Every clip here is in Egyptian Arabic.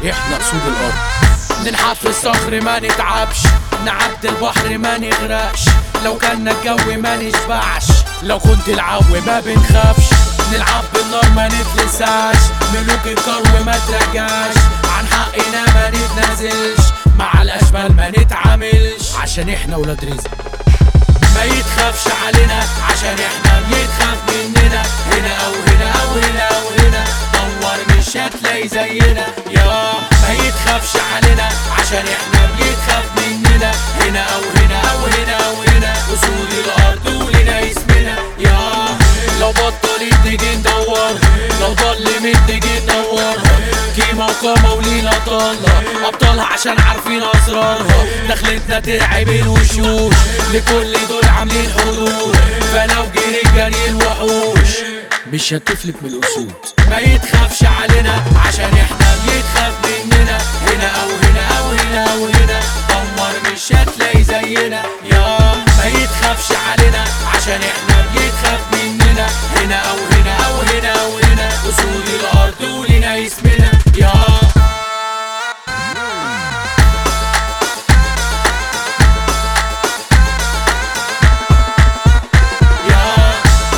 احنا اسود الارض ننحت في الصخر ما نتعبش نعدي البحر ما نغرقش لو كان الجو ما نشبعش لو كنت العو ما بنخافش نلعب بالنار ما نتلسعش ملوك الكرو ما ترجعش عن حقنا ما نتنازلش مع الاشبال ما نتعاملش عشان احنا ولاد رزق ما يتخافش علينا عشان احنا بيتخاف مننا هنا او هنا او هنا او هنا دور مش هتلاقي زينا يا ما يتخافش علينا عشان احنا بيتخاف مننا هنا او هنا او هنا او هنا اصول الارض ولنا اسمنا يا لو بطلت تيجي ندور لو ظلمت تيجي ندور كيما وقامة ولينا طلة أبطالها عشان عارفين أسرارها دخلتنا ترعب الوشوش لكل دول عاملين حدود فلو جري جري الوحوش مش هتفلت من الاسود ما يتخافش علينا عشان احنا بيتخاف مننا هنا او هنا او هنا او هنا دور مش هتلاقي زينا يا ما يتخافش علينا عشان احنا بيتخاف مننا هنا او هنا او هنا او هنا اسود الارض ولنا اسمنا يا يا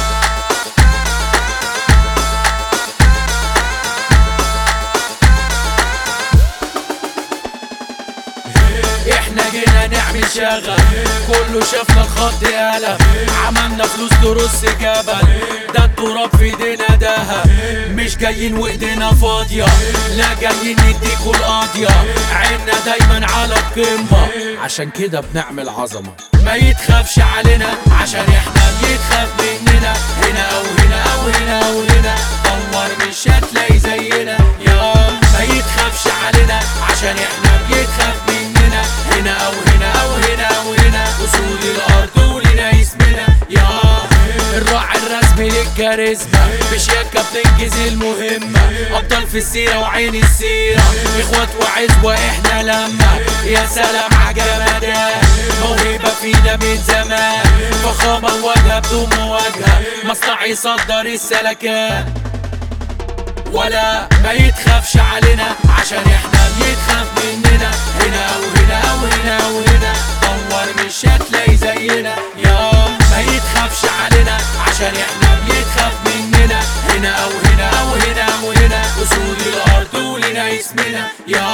احنا جينا نعمل شغل كله شافنا الخط قلم عملنا فلوس ترص جبل ده التراب في ايدينا دهب مش جايين وايدينا فاضية لا جايين نديكوا القاضية عيننا دايما على القمة عشان كده بنعمل عظمه ما يتخافش علينا عشان احنا بيتخاف مننا هنا او هنا او هنا او هنا دور مش هتلاقي زينا يا ما يتخافش علينا عشان احنا بيتخاف مننا هنا او هنا او هنا او هنا اصول الارض ولنا اسمنا يا الراعي الرسمي للكاريزما بشياكة بننجز المهمة أبطال في السيرة وعين السيرة إخوات وعزوة إحنا لما يا سلام عجمدان موهبة فينا من زمان فخامة الواجهة بدون مواجهة مصنع يصدر السلكان ولا ما يتخافش علينا عشان احنا بيتخاف مننا هنا او هنا او هنا او هنا دور مش هتلاقي زينا يا ما يتخافش علينا عشان احنا بيتخاف مننا هنا او هنا او هنا او هنا اصول الارض ولنا اسمنا يا